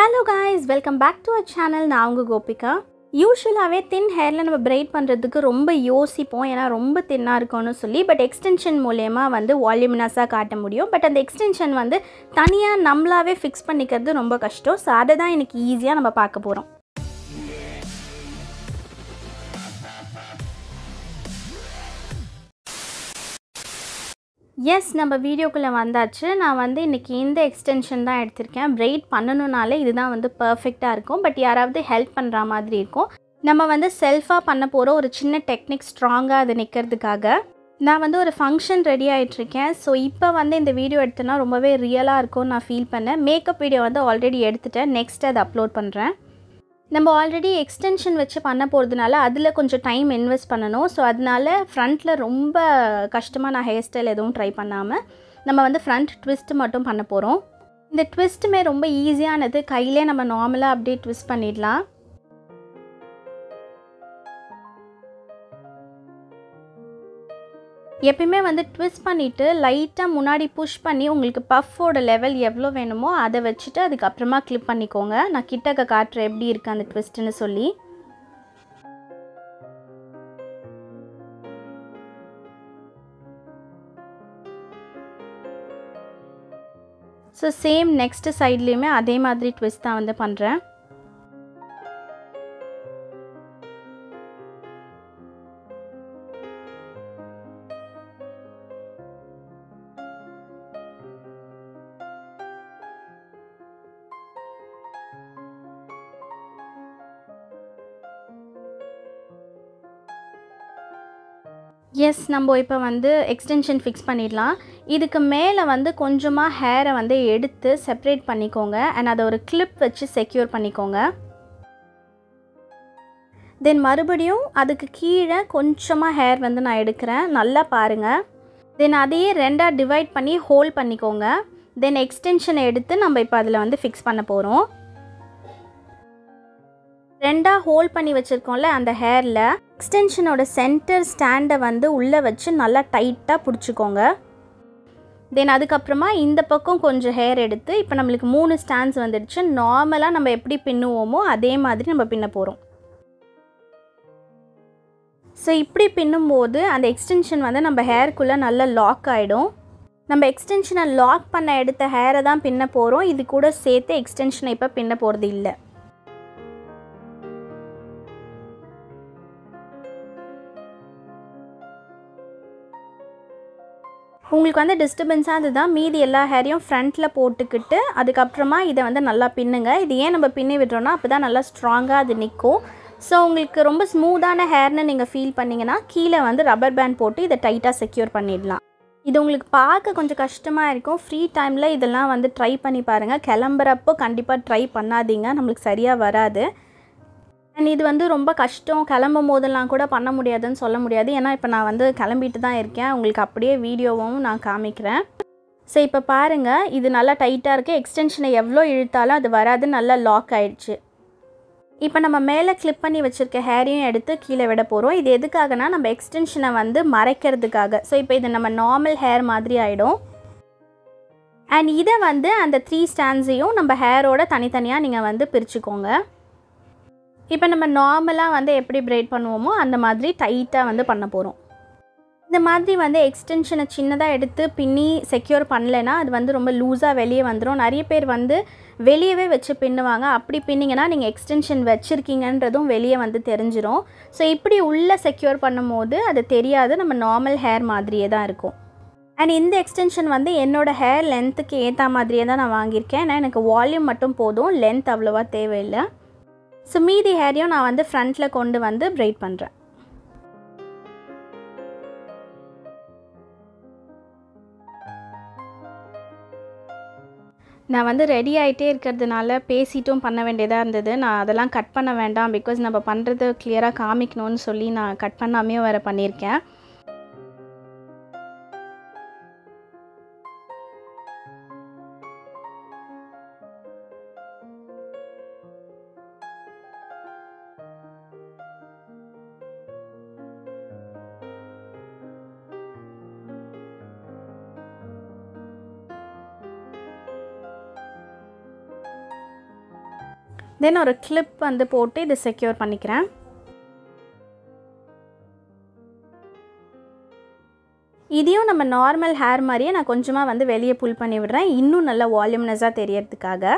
hello guys welcome back to a channel நான் உங்கள் கோபிகா யூஸ்வலாகவே தின் ஹேரில் நம்ம பிரைட் பண்ணுறதுக்கு ரொம்ப யோசிப்போம் ஏன்னா ரொம்ப தின்னாக இருக்கும்னு சொல்லி பட் எக்ஸ்டென்ஷன் மூலயமா வந்து வால்யூமினஸாக காட்ட முடியும் பட் அந்த எக்ஸ்டென்ஷன் வந்து தனியாக நம்மளாவே ஃபிக்ஸ் பண்ணிக்கிறது ரொம்ப கஷ்டம் ஸோ அதை தான் எனக்கு ஈஸியாக நம்ம பார்க்க போகிறோம் எஸ் நம்ம வீடியோக்குள்ளே வந்தாச்சு நான் வந்து இன்றைக்கி இந்த எக்ஸ்டென்ஷன் தான் எடுத்திருக்கேன் பிரைட் பண்ணணுனாலே இதுதான் வந்து பர்ஃபெக்டாக இருக்கும் பட் யாராவது ஹெல்ப் பண்ணுற மாதிரி இருக்கும் நம்ம வந்து செல்ஃபாக பண்ண போகிற ஒரு சின்ன டெக்னிக் ஸ்ட்ராங்காக அது நிற்கிறதுக்காக நான் வந்து ஒரு ஃபங்க்ஷன் ரெடி ஆகிட்ருக்கேன் ஸோ இப்போ வந்து இந்த வீடியோ எடுத்தேன்னா ரொம்பவே ரியலாக இருக்கும்னு நான் ஃபீல் பண்ணேன் மேக்கப் வீடியோ வந்து ஆல்ரெடி எடுத்துட்டேன் நெக்ஸ்ட் அதை அப்லோட் பண்ணுறேன் நம்ம ஆல்ரெடி எக்ஸ்டென்ஷன் வச்சு பண்ண போகிறதுனால அதில் கொஞ்சம் டைம் இன்வெஸ்ட் பண்ணணும் ஸோ அதனால ஃப்ரண்ட்டில் ரொம்ப கஷ்டமாக நான் ஹேர் ஸ்டைல் எதுவும் ட்ரை பண்ணாமல் நம்ம வந்து ஃப்ரண்ட் ட்விஸ்ட் மட்டும் பண்ண போகிறோம் இந்த ட்விஸ்ட்டுமே ரொம்ப ஈஸியானது கையிலே நம்ம நார்மலாக அப்படியே ட்விஸ்ட் பண்ணிடலாம் எப்பயுமே வந்து ட்விஸ்ட் பண்ணிவிட்டு லைட்டாக முன்னாடி புஷ் பண்ணி உங்களுக்கு பஃப்போட லெவல் எவ்வளோ வேணுமோ அதை வச்சுட்டு அதுக்கப்புறமா கிளிப் பண்ணிக்கோங்க நான் கிட்டக்க காட்டுறேன் எப்படி இருக்குது அந்த ட்விஸ்ட்டுன்னு சொல்லி ஸோ சேம் நெக்ஸ்ட்டு சைட்லேயுமே அதே மாதிரி ட்விஸ்ட் தான் வந்து பண்ணுறேன் எஸ் நம்ம இப்போ வந்து எக்ஸ்டென்ஷன் ஃபிக்ஸ் பண்ணிடலாம் இதுக்கு மேலே வந்து கொஞ்சமாக ஹேரை வந்து எடுத்து செப்ரேட் பண்ணிக்கோங்க அண்ட் அதை ஒரு கிளிப் வச்சு செக்யூர் பண்ணிக்கோங்க தென் மறுபடியும் அதுக்கு கீழே கொஞ்சமாக ஹேர் வந்து நான் எடுக்கிறேன் நல்லா பாருங்கள் தென் அதையே ரெண்டாக டிவைட் பண்ணி ஹோல்ட் பண்ணிக்கோங்க தென் எக்ஸ்டென்ஷனை எடுத்து நம்ம இப்போ அதில் வந்து ஃபிக்ஸ் பண்ண போகிறோம் ரெண்டாக ஹோல்ட் பண்ணி வச்சுருக்கோம்ல அந்த ஹேரில் எக்ஸ்டென்ஷனோட சென்டர் ஸ்டாண்டை வந்து உள்ளே வச்சு நல்லா டைட்டாக பிடிச்சிக்கோங்க தென் அதுக்கப்புறமா இந்த பக்கம் கொஞ்சம் ஹேர் எடுத்து இப்போ நம்மளுக்கு மூணு ஸ்டாண்ட்ஸ் வந்துடுச்சு நார்மலாக நம்ம எப்படி பின்னுவோமோ அதே மாதிரி நம்ம பின்ன போகிறோம் ஸோ இப்படி பின்னும்போது அந்த எக்ஸ்டென்ஷன் வந்து நம்ம ஹேர்க்குள்ளே நல்லா லாக் ஆகிடும் நம்ம எக்ஸ்டென்ஷனை லாக் பண்ண எடுத்த ஹேரை தான் பின்ன போகிறோம் இது கூட சேர்த்து எக்ஸ்டென்ஷனை இப்போ பின்ன போகிறது இல்லை உங்களுக்கு வந்து டிஸ்டர்பன்ஸாக அதுதான் மீதி எல்லா ஹேரையும் ஃப்ரண்ட்டில் போட்டுக்கிட்டு அதுக்கப்புறமா இதை வந்து நல்லா பின்னுங்க இது ஏன் நம்ம பின்னி விடுறோன்னா அப்போ தான் நல்லா ஸ்ட்ராங்காக அது நிற்கும் ஸோ உங்களுக்கு ரொம்ப ஸ்மூத்தான ஹேர்னு நீங்கள் ஃபீல் பண்ணிங்கன்னா கீழே வந்து ரப்பர் பேண்ட் போட்டு இதை டைட்டாக செக்யூர் பண்ணிடலாம் இது உங்களுக்கு பார்க்க கொஞ்சம் கஷ்டமாக இருக்கும் ஃப்ரீ டைமில் இதெல்லாம் வந்து ட்ரை பண்ணி பாருங்கள் கிளம்புறப்போ கண்டிப்பாக ட்ரை பண்ணாதீங்க நம்மளுக்கு சரியாக வராது அண்ட் இது வந்து ரொம்ப கஷ்டம் கிளம்பும் போதெல்லாம் கூட பண்ண முடியாதுன்னு சொல்ல முடியாது ஏன்னா இப்போ நான் வந்து கிளம்பிட்டு தான் இருக்கேன் உங்களுக்கு அப்படியே வீடியோவும் நான் காமிக்கிறேன் ஸோ இப்போ பாருங்கள் இது நல்லா டைட்டாக இருக்குது எக்ஸ்டென்ஷனை எவ்வளோ இழுத்தாலும் அது வராது நல்லா லாக் ஆயிடுச்சு இப்போ நம்ம மேலே கிளிப் பண்ணி வச்சுருக்க ஹேரையும் எடுத்து கீழே விட போகிறோம் இது எதுக்காகனா நம்ம எக்ஸ்டென்ஷனை வந்து மறைக்கிறதுக்காக ஸோ இப்போ இது நம்ம நார்மல் ஹேர் மாதிரி ஆகிடும் அண்ட் இதை வந்து அந்த த்ரீ ஸ்டாண்ட்ஸையும் நம்ம ஹேரோட தனித்தனியாக நீங்கள் வந்து பிரிச்சுக்கோங்க இப்போ நம்ம நார்மலாக வந்து எப்படி பிரைட் பண்ணுவோமோ அந்த மாதிரி டைட்டாக வந்து பண்ண போகிறோம் இந்த மாதிரி வந்து எக்ஸ்டென்ஷனை சின்னதாக எடுத்து பின்னி செக்யூர் பண்ணலைன்னா அது வந்து ரொம்ப லூஸாக வெளியே வந்துடும் நிறைய பேர் வந்து வெளியவே வச்சு பின்னுவாங்க அப்படி பின்னிங்கன்னா நீங்கள் எக்ஸ்டென்ஷன் வச்சுருக்கீங்கன்றதும் வெளியே வந்து தெரிஞ்சிடும் ஸோ இப்படி உள்ளே செக்யூர் பண்ணும்போது அது தெரியாது நம்ம நார்மல் ஹேர் மாதிரியே தான் இருக்கும் அண்ட் இந்த எக்ஸ்டென்ஷன் வந்து என்னோடய ஹேர் லென்த்துக்கு ஏற்ற மாதிரியே தான் நான் வாங்கியிருக்கேன் ஏன்னா எனக்கு வால்யூம் மட்டும் போதும் லென்த் அவ்வளோவா தேவையில்லை ஸோ மீதி ஹேரையும் நான் வந்து ஃப்ரண்ட்டில் கொண்டு வந்து பிரைட் பண்ணுறேன் நான் வந்து ரெடி ஆகிட்டே இருக்கிறதுனால பேசிட்டும் பண்ண வேண்டியதாக இருந்தது நான் அதெல்லாம் கட் பண்ண வேண்டாம் பிகாஸ் நம்ம பண்ணுறது கிளியராக காமிக்கணும்னு சொல்லி நான் கட் பண்ணாமையும் வேறு பண்ணியிருக்கேன் தென் ஒரு கிளிப் வந்து போட்டு இதை செக்யூர் பண்ணிக்கிறேன் இதையும் நம்ம நார்மல் ஹேர் மாதிரியே நான் கொஞ்சமாக வந்து வெளியே புல் பண்ணி விடுறேன் இன்னும் நல்லா வால்யூம்னஸாக தெரியறதுக்காக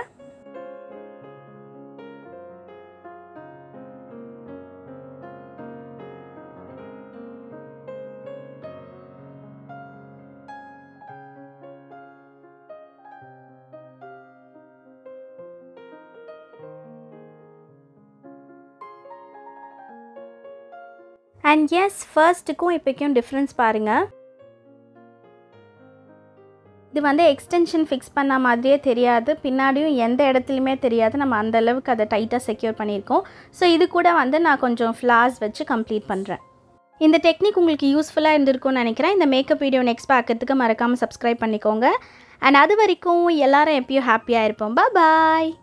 அண்ட் எஸ் ஃபர்ஸ்ட்டுக்கும் இப்போக்கும் டிஃப்ரென்ஸ் பாருங்கள் இது வந்து எக்ஸ்டென்ஷன் ஃபிக்ஸ் பண்ண மாதிரியே தெரியாது பின்னாடியும் எந்த இடத்துலையுமே தெரியாது நம்ம அந்த அளவுக்கு அதை டைட்டாக செக்யூர் பண்ணியிருக்கோம் ஸோ இது கூட வந்து நான் கொஞ்சம் ஃப்ளார்ஸ் வச்சு கம்ப்ளீட் பண்ணுறேன் இந்த டெக்னிக் உங்களுக்கு யூஸ்ஃபுல்லாக இருந்திருக்கும்னு நினைக்கிறேன் இந்த மேக்கப் வீடியோ நெக்ஸ்ட் பார்க்கறதுக்கு மறக்காமல் சப்ஸ்கிரைப் பண்ணிக்கோங்க அண்ட் அது வரைக்கும் எல்லாரும் எப்பயும் ஹாப்பியாக இருப்போம் பாய்